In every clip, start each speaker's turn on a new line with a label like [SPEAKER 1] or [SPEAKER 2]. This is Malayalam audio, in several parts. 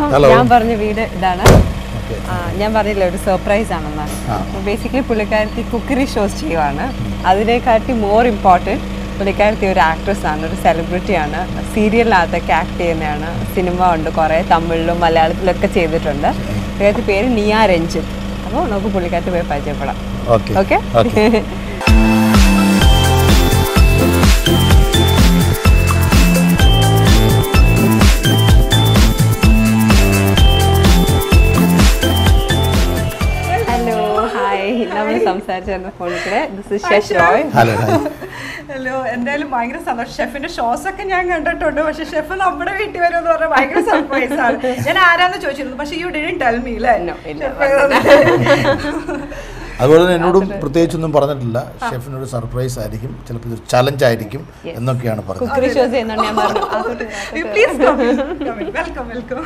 [SPEAKER 1] Hello.
[SPEAKER 2] ഞാൻ പറഞ്ഞ വീട് ഇതാണ്
[SPEAKER 1] ഓക്കെ
[SPEAKER 2] ആ, ഞാൻ പറഞ്ഞില്ല ഒരു സർപ്രൈസ് ആണെന്ന്
[SPEAKER 1] ആ.
[SPEAKER 2] ബേസിക്കലി പുള്ളിക്കാരത്തി കുക്കറി ഷോസ് ചെയ്യുവാണ് അതിനെക്കാട്ടി മോർ ഇമ്പോർട്ടൻറ്റ് പുള്ളിക്കാരത്തി ഒരു ആക്ട്രസ് ആണ് ഒരു സെലിബ്രിറ്റി ആണ് സീരിയലിനകത്തൊക്കെ ആക്ട് ചെയ്യുന്നതാണ് സിനിമ ഉണ്ട് കുറേ തമിഴിലും മലയാളത്തിലൊക്കെ ചെയ്തിട്ടുണ്ട് പുള്ളിക്കാരത്തി പേര് നിയ രഞ്ജിത്ത് അപ്പോൾ നമുക്ക് പുള്ളിക്കാരത്തി പോയി പരിചയപ്പെടാം
[SPEAKER 1] okay
[SPEAKER 2] okay
[SPEAKER 1] okay
[SPEAKER 2] hello hi നമ്മൾ സംസാരിച്ചിരുന്ന ഫോണിൽ കൂടെ this is chef Roy
[SPEAKER 1] hello hi
[SPEAKER 3] hello എന്തായാലും ഭയങ്കര സന്തോഷം ഷെഫിന്റെ ഷോസ് ഒക്കെ ഞാൻ കണ്ടിട്ടുണ്ട് പക്ഷെ ഷെഫ് നമ്മുടെ വീട്ടിൽ വരും എന്ന് പറഞ്ഞാൽ ഭയങ്കര സർപ്രൈസ് ആണ് ഞാൻ ആരാന്ന് ചോദിച്ചിരുന്നു പക്ഷെ യു ഡിഡൻ ടെൽ മീ അല്ലേ
[SPEAKER 2] No, ഇല്ല,
[SPEAKER 1] അതുപോലെ തന്നെ എന്നോടും പ്രത്യേകിച്ചൊന്നും പറഞ്ഞിട്ടില്ല ഷെഫിനൊരു സർപ്രൈസ് ആയിരിക്കും ചിലപ്പോൾ ഇതൊരു ചലഞ്ച് ആയിരിക്കും എന്നൊക്കെയാണ് പറഞ്ഞത്
[SPEAKER 2] കുക്കറി ഷോസ് ചെയ്യുന്നുണ്ട് ഞാൻ പറഞ്ഞു അതോട്ട്
[SPEAKER 3] പ്ലീസ് വെൽക്കം വെൽക്കം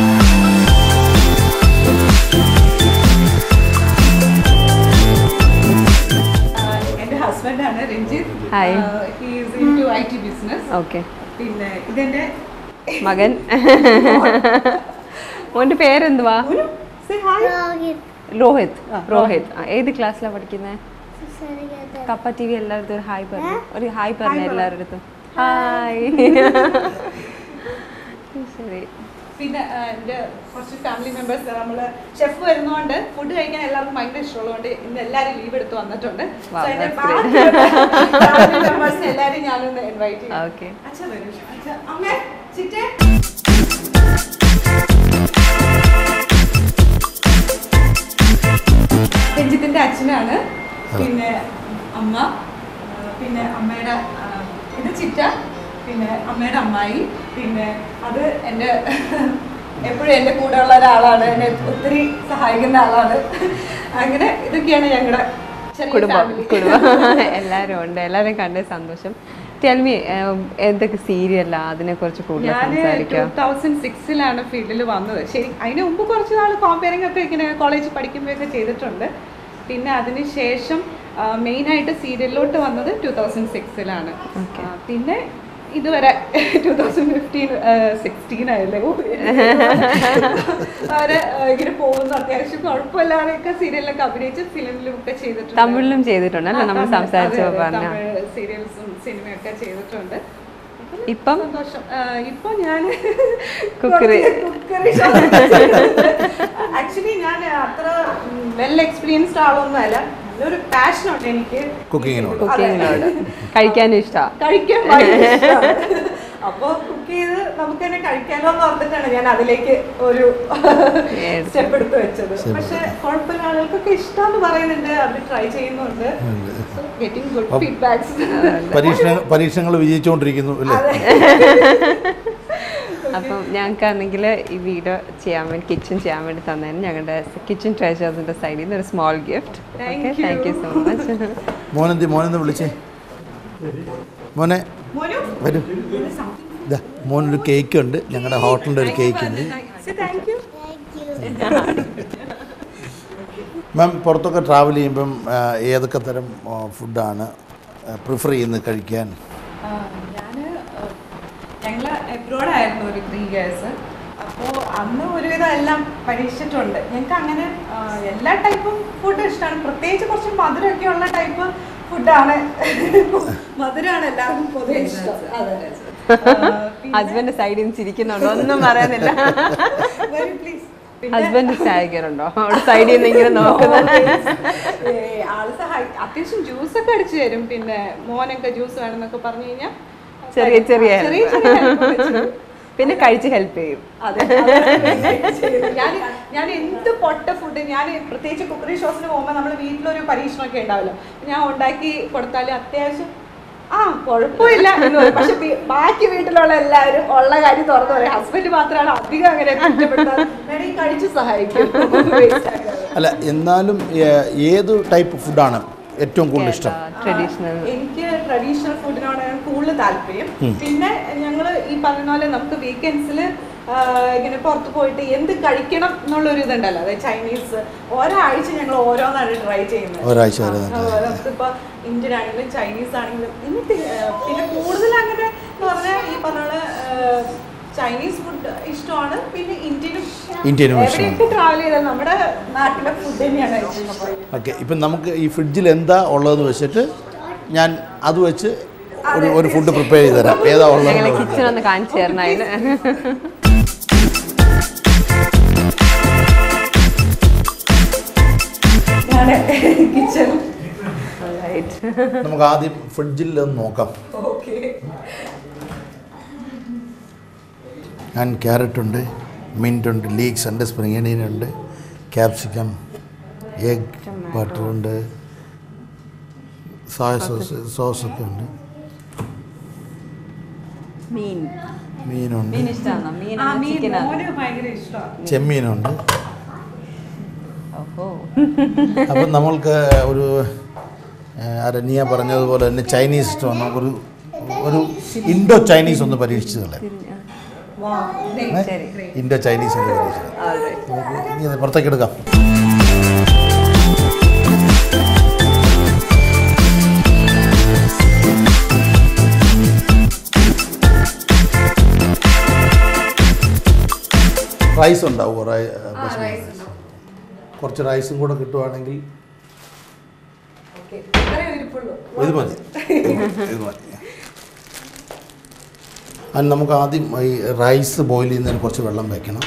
[SPEAKER 3] എന്റെ ഹസ്ബൻഡാണ് Ranjith
[SPEAKER 2] Hi.
[SPEAKER 3] He's into I T business
[SPEAKER 2] okay
[SPEAKER 3] പിന്നെ ഇതെന്റെ
[SPEAKER 2] മകൻ മോന്റെ പേരെന്തുവാ
[SPEAKER 3] Say hi.
[SPEAKER 2] രോഹിത് രോഹിത് ആ, ഏത് ക്ലാസ്സിലാണ് പഠിക്കുന്നത് കപ്പ ടി വി എല്ലായിടത്തും ഒരു ഹായ് പറഞ്ഞു ഒരു ഹായ് പറഞ്ഞു എല്ലാവരുടെ അടുത്തും ഹായ് ശരി
[SPEAKER 3] പിന്നെ ആ, എൻ്റെ കുറച്ച് ഫാമിലി മെമ്പേഴ്സ് നമ്മൾ ഷെഫ് വരുന്നതുകൊണ്ട് ഫുഡ് കഴിക്കാൻ എല്ലാവർക്കും ഭയങ്കര ഇഷ്ടമുള്ളതുകൊണ്ട് ഇന്ന് എല്ലാവരും ലീവ് എടുത്ത് വന്നിട്ടുണ്ട്
[SPEAKER 2] Wow,
[SPEAKER 3] So, എൻ്റെ
[SPEAKER 2] that's
[SPEAKER 3] ബാക്കിയുള്ള family members നെ എല്ലാവരും ഞാനൊന്ന് ഇൻവൈറ്റ് ചെയ്യാം
[SPEAKER 2] ഓക്കെ
[SPEAKER 3] അച്ഛൻ വരൂ അച്ഛാ അമ്മേ ചിറ്റേ രഞ്ജിത്തിന്റെ അച്ഛനാണ് പിന്നെ അമ്മ ആ, പിന്നെ അമ്മയുടെ ആ, ഇത് ചിറ്റ പിന്നെ അമ്മയുടെ അമ്മായി പിന്നെ അത് എൻ്റെ എപ്പോഴും എൻ്റെ കൂടെ ഉള്ള ഒരാളാണ് എന്നെ ഒത്തിരി സഹായിക്കുന്ന ആളാണ് അങ്ങനെ ഇതൊക്കെയാണ് ഞങ്ങളുടെ ചെറിയ
[SPEAKER 2] കുടുംബം
[SPEAKER 3] family.
[SPEAKER 2] കുടുംബം എല്ലാവരും ഉണ്ട് എല്ലാവരും കണ്ട സന്തോഷം ടെൽമി എന്തൊക്കെ സീരിയലാ അതിനെ കുറിച്ച് കൂടുതൽ
[SPEAKER 3] ഞാൻ ടൂ
[SPEAKER 2] സംസാരിക്കാം
[SPEAKER 3] തൗസൻഡ് സിക്സിലാണ് ഫീൽഡിൽ വന്നത് ശരി അതിന് മുമ്പ് കുറച്ച് നാൾ കോമ്പയറിംഗ് ഒക്കെ ഇങ്ങനെ കോളേജിൽ പഠിക്കുമ്പോഴൊക്കെ ചെയ്തിട്ടുണ്ട് പിന്നെ അതിന് ശേഷം മെയിനായിട്ട് സീരിയലിലോട്ട് വന്നത് ടൂ തൗസൻഡ് സിക്സിലാണ് പിന്നെ ഇതുവരെ ടൂ തൗസൻഡ് ഫിഫ്റ്റീൻ സിക്സ്റ്റീൻ ആയല്ലേ ഓ, അവരെ ആ, ഇങ്ങനെ പോകുന്നു അത്യാവശ്യം കുഴപ്പമില്ലാതെയൊക്കെ സീരിയലിലൊക്കെ അഭിനയിച്ച് ഫിലിമിലും ഒക്കെ ചെയ്തിട്ടുണ്ട്
[SPEAKER 2] തമിഴിലും ചെയ്തിട്ടുണ്ട് അല്ലേ നമ്മൾ സംസാരിച്ചപ്പോൾ പറഞ്ഞ
[SPEAKER 3] സീരിയൽസും സിനിമയൊക്കെ ചെയ്തിട്ടുണ്ട്
[SPEAKER 2] ഇപ്പം
[SPEAKER 3] സന്തോഷം ആ, ഇപ്പൊ ഞാൻ
[SPEAKER 2] കുക്കറി.
[SPEAKER 3] ആക്ച്വലി ഞാൻ അത്ര വെൽ എക്സ്പീരിയൻസ്ഡ് ആളൊന്നും അല്ല നല്ലൊരു പാഷൻ ഉണ്ട് എനിക്ക്
[SPEAKER 1] കുക്കിങ്ങിനോട്
[SPEAKER 2] കുക്കിങ്ങിനോട് കഴിക്കാനും ഇഷ്ടമാണ്
[SPEAKER 3] കഴിക്കാൻ ഭയങ്കര ഇഷ്ടാണ്. അപ്പൊ കുക്ക് ചെയ്ത് നമുക്ക് തന്നെ കഴിക്കാലോ എന്ന് ഓർത്തിട്ടാണ് ഞാൻ അതിലേക്ക് ഒരു
[SPEAKER 2] Yes.
[SPEAKER 3] സ്റ്റെപ്പ് എടുത്ത് വെച്ചത് പക്ഷെ കുഴപ്പമില്ല ആളുകൾക്കൊക്കെ ഇഷ്ടമെന്ന് പറയുന്നുണ്ട് അവർ ട്രൈ ചെയ്യുന്നുണ്ട് ഗെറ്റിംഗ് ഗുഡ്
[SPEAKER 1] അപ്പൊ-
[SPEAKER 3] ഫീഡ്ബാക്സ്
[SPEAKER 1] പരീക്ഷണ പരീക്ഷണങ്ങൾ വിജയിച്ചുകൊണ്ടിരിക്കുന്നു അല്ലേ
[SPEAKER 2] അപ്പം ഞങ്ങൾക്കാണെങ്കിൽ ഈ വീഡിയോ ചെയ്യാൻ വേണ്ടി കിച്ചൺ ചെയ്യാൻ വേണ്ടി തന്നതിന് ഞങ്ങളുടെ കിച്ചൺ ട്രഷേഴ്സിൻ്റെ സൈഡിൽ നിന്ന് ഒരു small gift
[SPEAKER 3] Thank
[SPEAKER 2] okay thank you so much
[SPEAKER 1] മോനെന്തി മോനെന്ന് വിളിച്ചേ മോനെ
[SPEAKER 3] മോനു
[SPEAKER 1] വരൂ ഇതാ മോനൊരു കേക്ക് ഉണ്ട് ഞങ്ങളുടെ ഹോട്ടലിൻ്റെ ഒരു കേക്ക് ഉണ്ട്
[SPEAKER 3] താങ്ക് യു
[SPEAKER 1] മാം പുറത്തൊക്കെ ട്രാവൽ ചെയ്യുമ്പം ആ, ഏതൊക്കെ തരം ഫുഡാണ് പ്രിഫർ ചെയ്യുന്നത് കഴിക്കാൻ
[SPEAKER 3] ഞാൻ ഞങ്ങൾ എബ്രോഡ് ആയിരുന്നു ഒരു ത്രീ ഇയേഴ്സ് അപ്പോൾ അന്ന് ഒരുവിധം എല്ലാം പരീക്ഷിച്ചിട്ടുണ്ട് ഞങ്ങൾക്ക് അങ്ങനെ ആ, എല്ലാ ടൈപ്പും ഫുഡ് ഇഷ്ടമാണ് പ്രത്യേകിച്ച് കുറച്ച് മധുരമൊക്കെ ഉള്ള ടൈപ്പ് ഫുഡാണ് മധുരമാണ് എല്ലാവർക്കും പൊതുവെ ഇഷ്ടം അതെ
[SPEAKER 2] ഹസ്ബൻഡ് സൈഡിൽ നിന്ന് ചിരിക്കുന്നുണ്ടോ ഒന്നും പറയാനില്ല
[SPEAKER 3] പ്ലീസ്
[SPEAKER 2] ഹസ്ബൻഡ് സഹായിക്കാറുണ്ടോ അവിടെ സൈഡിൽ നിന്ന് ഇങ്ങനെ നോക്കുന്നത്
[SPEAKER 3] ആള് സഹായി അത്യാവശ്യം ജ്യൂസ് ഒക്കെ അടിച്ചു തരും പിന്നെ മോനൊക്കെ ജ്യൂസ് വേണമെന്നൊക്കെ പറഞ്ഞു കഴിഞ്ഞാൽ
[SPEAKER 2] ചെറിയ ചെറിയ
[SPEAKER 3] ചെറിയ ചെറിയ help ഒക്കെ ചെയ്യും.
[SPEAKER 2] പിന്നെ കഴിച്ച് ഹെൽപ്പ് ചെയ്യും
[SPEAKER 3] അതെ ഞാൻ ഞാൻ എന്ത് പൊട്ട ഫുഡ് ഞാൻ പ്രത്യേകിച്ച് കുക്കറി ഷോസിന് പോകുമ്പോൾ നമ്മൾ വീട്ടിലൊരു പരീക്ഷണമൊക്കെ ഉണ്ടാവല്ലോ ഞാൻ ഉണ്ടാക്കി കൊടുത്താൽ അത്യാവശ്യം ആ കുഴപ്പമില്ല എന്ന് പറയും പക്ഷെ ബി- ബാക്കി വീട്ടിലുള്ള എല്ലാവരും ഉള്ള കാര്യം തുറന്നു പറയും ഹസ്ബൻഡ് മാത്രമാണ് അധികം അങ്ങനെ കുറ്റപ്പെടുത്താറ് വേണമെങ്കിൽ കഴിച്ച് സഹായിക്കും Waste ആക്കാതെ.
[SPEAKER 1] അല്ല എന്നാലും ഏ- ഏത് ടൈപ്പ് ഫുഡാണ് ഏറ്റവും കൂടുതൽ ഇഷ്ടം
[SPEAKER 2] ട്രഡീഷണൽ
[SPEAKER 3] എനിക്ക് ട്രഡീഷണൽ ഫുഡിനോടാണ് കൂടുതൽ താല്പര്യം പിന്നെ ഞങ്ങൾ ഈ പറഞ്ഞ പോലെ നമുക്ക് വീക്കെൻഡ്സിൽ ഇങ്ങനെ പുറത്ത് പോയിട്ട് എന്ത് കഴിക്കണം എന്നുള്ളൊരു ഇതുണ്ടല്ലോ അതായത് ചൈനീസ് ഒരാഴ്ച ഞങ്ങൾ ഓരോന്നാണ് ട്രൈ ചെയ്യുന്നത്
[SPEAKER 1] ഒരാഴ്ച വരെ തന്നെ.
[SPEAKER 3] ആ, നമുക്കിപ്പോ ഇന്ത്യൻ ആണെങ്കിലും ചൈനീസ് ആണെങ്കിലും എന്നിട്ട് പിന്നെ കൂടുതൽ അങ്ങനെ എന്ന് പറഞ്ഞാൽ ഈ പറഞ്ഞ പോലെ ചൈനീസ് ഫുഡ് ഇഷ്ടമാണ് പിന്നെ ഇന്ത്യനും
[SPEAKER 1] ഇന്ത്യനും ഇഷ്ടമാണ്.
[SPEAKER 3] എവിടെയൊക്കെ ട്രാവൽ ചെയ്താൽ നമ്മുടെ നാട്ടിലെ ഫുഡ് തന്നെയാണ് കഴിക്കുന്നത്
[SPEAKER 1] ഓക്കെ ഇപ്പം നമുക്ക് ഈ ഫ്രിഡ്ജിൽ എന്താ ഉള്ളതെന്ന് വെച്ചിട്ട് ഞാൻ അത് വെച്ച് ഒരു ഒരു ഫുഡ് പ്രിപ്പയർ ചെയ്ത് തരാം ഏതാ
[SPEAKER 2] ഞങ്ങളെ
[SPEAKER 1] ഉള്ളത്
[SPEAKER 2] കിച്ചൺ ഒന്ന് കാണിച്ചു തരണം അതിന്
[SPEAKER 3] ഞാൻ കിച്ചൺ
[SPEAKER 2] റൈറ്റ്
[SPEAKER 1] നമുക്ക് ആദ്യം ഫ്രിഡ്ജിൽ ഒന്ന് നോക്കാം
[SPEAKER 3] ഓക്കെ
[SPEAKER 1] ഞാൻ ക്യാരറ്റ് ഉണ്ട് മിൻറ്റ് ഉണ്ട് ലീക്സ് ഉണ്ട് സ്പ്രിംഗ് അനിയൻ ഉണ്ട് ക്യാപ്സിക്കം എഗ് ബട്ടർ ഉണ്ട് സോയ സോസ് സോസൊക്കെ ഉണ്ട്
[SPEAKER 2] മീൻ
[SPEAKER 1] മീനുണ്ട്
[SPEAKER 2] മീൻ ഇഷ്ടമാണോ മീൻ
[SPEAKER 3] ആ മീൻ
[SPEAKER 2] ചിക്കനാ
[SPEAKER 3] മോന് ഭയങ്കര ഇഷ്ടമാണ്
[SPEAKER 1] ചെമ്മീനുണ്ട്
[SPEAKER 2] ഓഹോ
[SPEAKER 1] അപ്പം നമ്മൾക്ക് ഒരു ഏഹ്, അരണ്യ പറഞ്ഞതുപോലെ തന്നെ ചൈനീസ് ഇഷ്ടമാണ് നമുക്കൊരു ഒരു ഇൻഡോ ചൈനീസ് ഒന്ന് പരീക്ഷിച്ച് കളയാം ഏ?
[SPEAKER 2] ശരി
[SPEAKER 1] ഇൻഡോ ചൈനീസ് ഒന്ന് പരീക്ഷിച്ച് കളയാം.
[SPEAKER 2] Alright.
[SPEAKER 1] നമുക്ക് ഇനി അത് പുറത്തേക്ക് എടുക്കാം റൈസ് ഉണ്ടാവുമോ റൈ- ബസ്മതി റൈസ് കുറച്ച് റൈസും കൂടെ കിട്ടുവാണെങ്കിൽ
[SPEAKER 3] ഓക്കെ ഇത്രയും ഇരിപ്പുള്ളൂ
[SPEAKER 1] ഇത് മതി ഇത് മതി അത് നമുക്ക് ആദ്യം ഈ റൈസ് ബോയിൽ ചെയ്യുന്നതിന് കുറച്ച് വെള്ളം വെക്കണം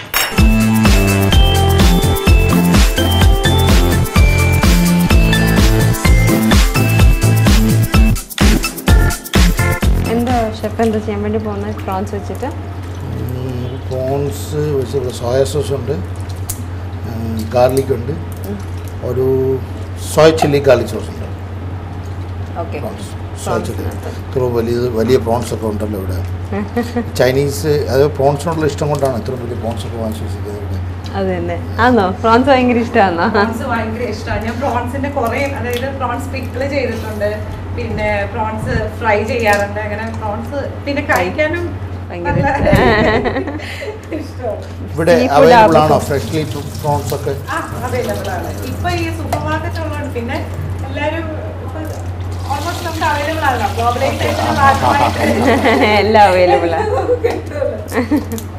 [SPEAKER 2] എന്താ ഷെഫ് എന്താ ചെയ്യാൻ വേണ്ടി പോകുന്നത് പ്രോൺസ് വെച്ചിട്ട്
[SPEAKER 1] പ്രോൺസ് വെച്ച് സോയ സോസ് ഉണ്ട് ഗാർലിക് ഉണ്ട് ഒരു സോയ ചില്ലി ഗാർലിക് സോസ് ഉണ്ട്
[SPEAKER 2] ഓക്കെ
[SPEAKER 1] പ്രോൺസ് സോയ ചില്ലി ഇത്ര വലിയ വലിയ പ്രോൺസ് ഒക്കെ ഉണ്ടല്ലോ ഇവിടെ ചൈനീസ് അത് പ്രോൺസിനോടുള്ള ഇഷ്ടം കൊണ്ടാണ് ഇത്രയും വലിയ പ്രോൺസ് ഒക്കെ വാങ്ങിച്ച് വെച്ചിരിക്കുന്നത് ഇവിടെ
[SPEAKER 2] അത് തന്നെ ആണോ പ്രോൺസ് ഭയങ്കര ഇഷ്ടമാണോ
[SPEAKER 3] പ്രോൺസ് ഭയങ്കര ഇഷ്ടമാണ് ഞാൻ പ്രോൺസിന്റെ കുറെ അതായത് പ്രോൺസ് പിക്കിള് ചെയ്തിട്ടുണ്ട് പിന്നെ പ്രോൺസ് ഫ്രൈ ചെയ്യാറുണ്ട് അങ്ങനെ പ്രോൺസ് പിന്നെ കഴിക്കാനും
[SPEAKER 2] ഭയങ്കര
[SPEAKER 3] നല്ല ഇഷ്ടമാണ്
[SPEAKER 1] ഇവിടെ
[SPEAKER 2] Seafood
[SPEAKER 1] അവൈലബിൾ
[SPEAKER 2] ആകുമ്പോൾ-
[SPEAKER 1] ആണോ ഫ്രഷ്ലി പ്രോൺസ് ഒക്കെ
[SPEAKER 3] ആ അവൈലബിൾ ആണ് ഇപ്പൊ ഈ സൂപ്പർ മാർക്കറ്റ് ഉള്ളതുകൊണ്ട് പിന്നെ എല്ലാരും ഓൾമോസ്റ്റ് നമുക്ക് അവൈലബിൾ ആണല്ലോ ഗ്ലോബലൈസേഷന്റെ ഭാഗമായിട്ട്
[SPEAKER 2] എല്ലാം അവൈലബിൾ ആണ്
[SPEAKER 3] കിട്ടുമല്ലോ